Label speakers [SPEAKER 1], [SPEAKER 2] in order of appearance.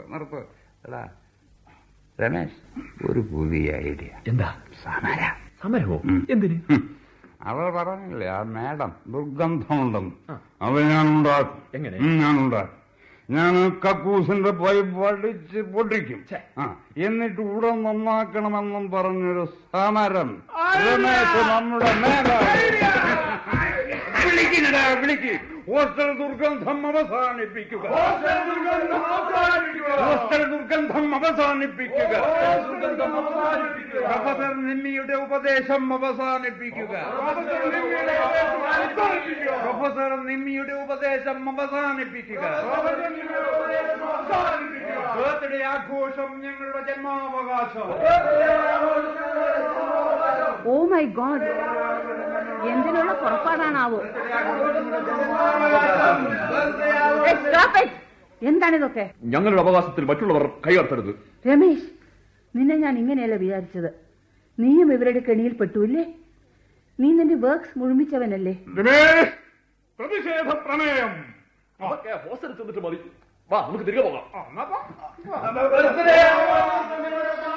[SPEAKER 1] നിർത്ത് എടാ രമേശ് ഒരു പുതിയ ഐഡിയ
[SPEAKER 2] എന്താ
[SPEAKER 1] സമര
[SPEAKER 2] സമരമോ
[SPEAKER 1] ഉം.
[SPEAKER 2] എന്തിന്
[SPEAKER 1] ഹും. അവൾ പറഞ്ഞില്ലേ ആ മേഡം ദുർഗന്ധമുണ്ടെന്ന് അവ ഞാൻ ഉണ്ടാക്കും
[SPEAKER 2] എങ്ങനെ?
[SPEAKER 1] ഉം, ഞാൻ ഉണ്ടാക്കും ഞാൻ കക്കൂസിന്റെ പൈപ്പ് അടിച്ച് പൊട്ടിക്കും ആ എന്നിട്ട് ഇവിടെ നന്നാക്കണമെന്നും പറഞ്ഞൊരു സമരം രമേശ് നമ്മുടെ മേഡം വിളിക്കുന്നടാ വിളിക്ക് ഹോസ്റ്റൽ ദുർഗന്ധം അവസാനിപ്പിക്കുക ഹോസ്റ്റൽ ദുർഗന്ധം അവസാനിപ്പിക്കുക പ്രൊഫസർ നിമ്മിയുടെ ഉപദേശം അവസാനിപ്പിക്കുക പ്രൊഫസർ നിമ്മിയുടെ ഉപദേശം അവസാനിപ്പിക്കുക ബർത്ത്ഡേ ആഘോഷം ഞങ്ങളുടെ ജന്മാവകാശം
[SPEAKER 3] ഓ മൈ ഗോഡ് എന്തിനുള്ള പുറപ്പാടാണാവോ Hey, stop it. എന്താണിതൊക്കെ
[SPEAKER 2] ഞങ്ങളുടെ അവകാശത്തിൽ മറ്റുള്ളവർ കൈകടത്തരുത്
[SPEAKER 3] രമേശ് നിന്നെ ഞാൻ ഇങ്ങനെയല്ല വിചാരിച്ചത് നീയും ഇവരുടെ കെണിയിൽ പെട്ടുല്ലേ നീ നിന്റെ വർക്ക്സ് മുഴുമിച്ചവനല്ലേ
[SPEAKER 2] രമേശ് പ്രതിഷേധ പ്രമേയം അതൊക്കെ ഹോസ്റ്റലിൽ ചെന്നിട്ട് മതി വാ നമുക്ക് തിരികെ പോകാം